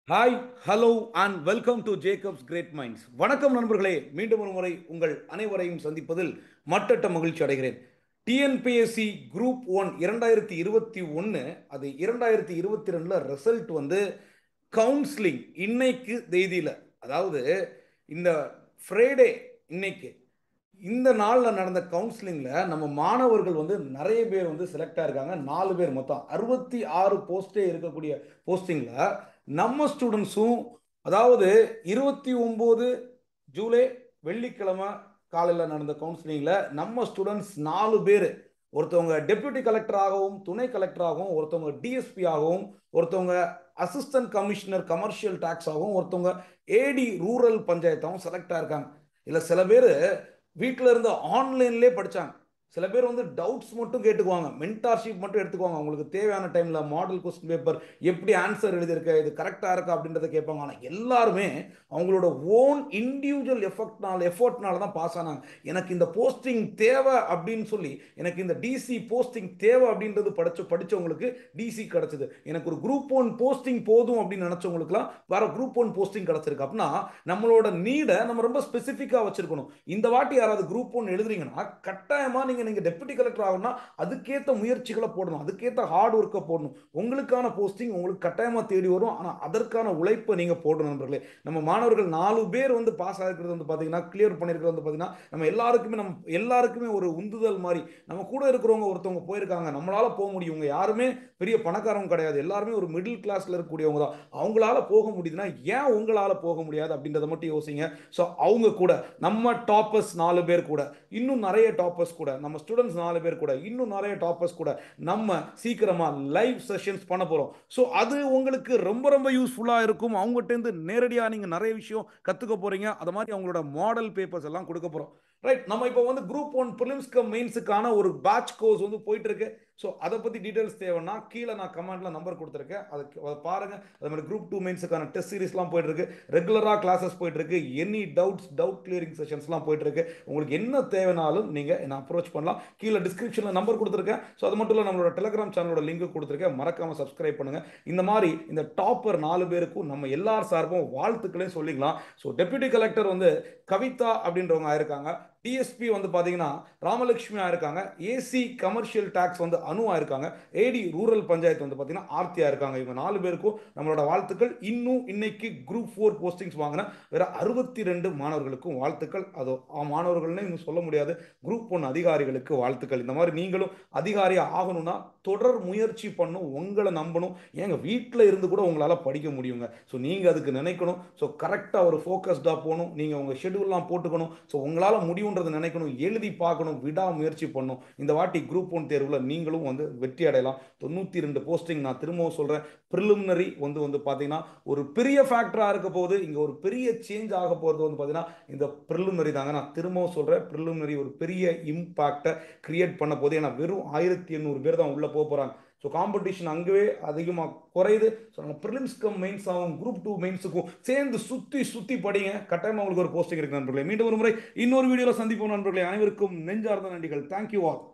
hi hello and welcome to Jacob's great minds வணக்கம் நண்பர்களே மீண்டும் ஒரு முறை உங்கள் அனைவரையும் சந்திப்பதில் மட்டற்ற மகிழ்ச்சி அடைகிறேன் டிஎன்பிஎஸ்சி குரூப் ஒன் இரண்டாயிரத்தி இருபத்தி ஒன்று அது இரண்டாயிரத்தி இருபத்தி ரெண்டில் ரிசல்ட் வந்து கவுன்சிலிங் இன்னைக்கு தேதியில் அதாவது இந்த ஃப்ரைடே இன்னைக்கு இந்த நாளில் நடந்த கவுன்சிலிங்கில் நம்ம மாணவர்கள் வந்து நிறைய பேர் வந்து செலக்ட் ஆயிருக்காங்க நாலு பேர் மொத்தம் அறுபத்தி ஆறு போஸ்டே இருக்கக்கூடிய போஸ்டிங்கில் நம்ம ஸ்டூடெண்ட்ஸும் அதாவது இருபத்தி ஒம்பது ஜூலை வெள்ளிக்கிழமை காலையில் நடந்த கவுன்சிலிங்கில் நம்ம ஸ்டூடெண்ட்ஸ் நாலு பேர் ஒருத்தவங்க டெப்யூட்டி கலெக்டராகவும் துணை கலெக்டராகவும் ஒருத்தவங்க டிஎஸ்பி ஆகவும் ஒருத்தவங்க அசிஸ்டன்ட் கமிஷனர் கமர்ஷியல் டேக்ஸ் ஆகவும் ஒருத்தவங்க ஏடி ரூரல் பஞ்சாயத்தாகவும் செலக்ட் ஆயிருக்காங்க இல்லை சில பேர் வீட்டில் இருந்து ஆன்லைன்லேயே படித்தாங்க சில பேர் வந்து டவுட்ஸ் மட்டும் கேட்டுக்குவாங்க மென்டார்ஷிப் மட்டும் எடுத்துக்குவாங்க அவங்களுக்கு தேவையான டைமில் மாடல் கொஸ்டின் பேப்பர் எப்படி ஆன்சர் எழுதியிருக்க இது கரெக்டாக இருக்கா அப்படின்றத கேட்பாங்க ஆனால் எல்லாருமே அவங்களோட ஓன் இண்டிவிஜுவல் எஃபெக்ட்னால எஃபர்ட்னால தான் பாஸ் ஆனாங்க எனக்கு இந்த போஸ்டிங் தேவை அப்படின்னு சொல்லி எனக்கு இந்த டிசி போஸ்டிங் தேவை அப்படின்றது படிச்ச படித்தவங்களுக்கு டிசி கிடச்சிது எனக்கு ஒரு குரூப் ஒன் போஸ்டிங் போதும் அப்படின்னு நினச்சவங்களுக்குலாம் வேற குரூப் ஒன் போஸ்டிங் கிடச்சிருக்கு அப்படின்னா நம்மளோட நீடை நம்ம ரொம்ப ஸ்பெசிஃபிக்காக வச்சிருக்கணும் இந்த வாட்டி யாராவது குரூப் ஒன் எழுதுறீங்கன்னா கட்டாயமாக நீங்கள் நீங்கள் டெப்யூட்டி கலெக்டர் ஆகணும்னா அதுக்கேற்ற முயற்சிகளை போடணும் அதுக்கேற்ற ஹார்ட் ஒர்க்கை போடணும் உங்களுக்கான போஸ்டிங் உங்களுக்கு கட்டாயமாக தேடி வரும் ஆனால் அதற்கான உழைப்பை நீங்கள் போடணும் நண்பர்களே நம்ம மாணவர்கள் நாலு பேர் வந்து பாஸ் ஆகிருக்கிறது வந்து பார்த்தீங்கன்னா கிளியர் பண்ணியிருக்கிறது வந்து பார்த்தீங்கன்னா நம்ம எல்லாருக்குமே நம்ம எல்லாருக்குமே ஒரு உந்துதல் மாதிரி நம்ம கூட இருக்கிறவங்க ஒருத்தவங்க போயிருக்காங்க நம்மளால போக முடியும் இவங்க யாருமே பெரிய பணக்காரங்க கிடையாது எல்லாருமே ஒரு மிடில் கிளாஸ்ல இருக்கக்கூடியவங்க தான் அவங்களால போக முடியுதுன்னா ஏன் உங்களால போக முடியாது அப்படின்றத மட்டும் யோசிங்க ஸோ அவங்க கூட நம்ம டாப்பர்ஸ் நாலு பேர் கூட இன்னும் நிறைய டாப்பர்ஸ் கூட நம்ம ஸ்டூடெண்ட்ஸ் நாலு பேர் கூட இன்னும் நிறைய டாப்பர்ஸ் கூட நம்ம சீக்கிரமா லைவ் செஷன்ஸ் பண்ண போறோம் ஸோ அது உங்களுக்கு ரொம்ப ரொம்ப யூஸ்ஃபுல்லா இருக்கும் அவங்ககிட்ட நேரடியாக நீங்க நிறைய விஷயம் கத்துக்க போறீங்க அது மாதிரி அவங்களோட மாடல் பேப்பர்ஸ் எல்லாம் கொடுக்க போறோம் ரைட் நம்ம இப்போ வந்து குரூப் ஒன் ப்ரிலிம்ஸ்க்கு மெயின்ஸுக்கான ஒரு பேட்ச் கோர்ஸ் வந்து போயிட்டு இருக்கு ஸோ அதை பற்றி டீட்டெயில்ஸ் தேவைன்னா கீழே நான் கமெண்ட்ல நம்பர் கொடுத்துருக்கேன் அதுக்கு அதை பாருங்க அது மாதிரி குரூப் டூ மெயின்ஸுக்கான டெஸ்ட் சீரிஸ்லாம் போயிட்டு இருக்கு ரெகுலராக கிளாஸஸ் போயிட்டு இருக்கு எனி டவுட்ஸ் டவுட் கிளியரிங் செஷன்ஸ்லாம் போயிட்டு இருக்கு உங்களுக்கு என்ன தேவைனாலும் நீங்கள் என்ன அப்ரோச் பண்ணலாம் கீழே டிஸ்கிரிப்ஷனில் நம்பர் கொடுத்துருக்கேன் ஸோ அது மட்டும் இல்லை நம்மளோட டெலிகிராம் சேனலோட லிங்க் கொடுத்துருக்கேன் மறக்காம சப்ஸ்கிரைப் பண்ணுங்க இந்த மாதிரி இந்த டாப்பர் நாலு பேருக்கும் நம்ம எல்லார் சார்பும் வாழ்த்துக்களையும் சொல்லிக்கலாம் ஸோ டெப்யூட்டி கலெக்டர் வந்து கவிதா அப்படின்றவங்க ஆயிருக்காங்க டிஎஸ்பி வந்து பார்த்தீங்கன்னா ராமலட்சுமி ஆயிருக்காங்க ஏசி கமர்ஷியல் டேக்ஸ் வந்து அனு ஆயிருக்காங்க ஏடி ரூரல் பஞ்சாயத்து வந்து பார்த்தீங்கன்னா ஆர்த்தியா இருக்காங்க இவங்க நாலு பேருக்கும் நம்மளோட வாழ்த்துக்கள் இன்னும் இன்னைக்கு குரூப் ஃபோர் போஸ்டிங்ஸ் வாங்கின வேற அறுபத்தி ரெண்டு மாணவர்களுக்கும் வாழ்த்துக்கள் அது மாணவர்கள்னு இன்னும் சொல்ல முடியாது குரூப் ஒன் அதிகாரிகளுக்கு வாழ்த்துக்கள் இந்த மாதிரி நீங்களும் அதிகாரி ஆகணும்னா தொடர் முயற்சி பண்ணும் உங்களை நம்பணும் ஏங்க வீட்டில் இருந்து கூட உங்களால் படிக்க முடியுங்க ஸோ நீங்கள் அதுக்கு நினைக்கணும் ஸோ கரெக்டாக ஒரு ஃபோக்கஸ்டாக போகணும் நீங்கள் உங்கள் ஷெடியூல்லாம் போட்டுக்கணும் ஸோ உங்களால் முடியுன்றதை நினைக்கணும் எழுதி பார்க்கணும் விடா முயற்சி பண்ணணும் இந்த வாட்டி குரூப் ஒன் தேர்வில் நீங்களும் வந்து வெற்றி அடையலாம் தொண்ணூற்றி ரெண்டு போஸ்டிங் நான் திரும்பவும் சொல்கிறேன் ப்ரிலிமினரி வந்து வந்து பார்த்தீங்கன்னா ஒரு பெரிய ஃபேக்டராக இருக்க போது இங்கே ஒரு பெரிய சேஞ்ச் ஆக போகிறது வந்து பார்த்தீங்கன்னா இந்த ப்ரிலிமினரி தாங்க நான் திரும்பவும் சொல்கிறேன் ப்ரிலிமினரி ஒரு பெரிய இம்பேக்டை கிரியேட் பண்ண போது ஏன்னா வெறும் ஆயிரத்தி எண்ணூறு பேர் தான் உள்ளே போக போகிறாங்க ஸோ காம்படிஷன் அங்கேயே அதிகமாக குறையுது ஸோ நம்ம ப்ரிலிம்ஸ்க்கும் மெயின்ஸாகவும் குரூப் டூ மெயின்ஸுக்கும் சேர்ந்து சுற்றி சுற்றி படிங்க கட்டாயமாக உங்களுக்கு ஒரு போஸ்டிங் இருக்கு நண்பர்களே மீண்டும் ஒரு முறை இன்னொரு வீடியோவில் சந்திப்போம் நண்பர்களே அனைவருக்கும் நெஞ்சார்ந்த நன்றிகள் தேங்க்யூ ஆல்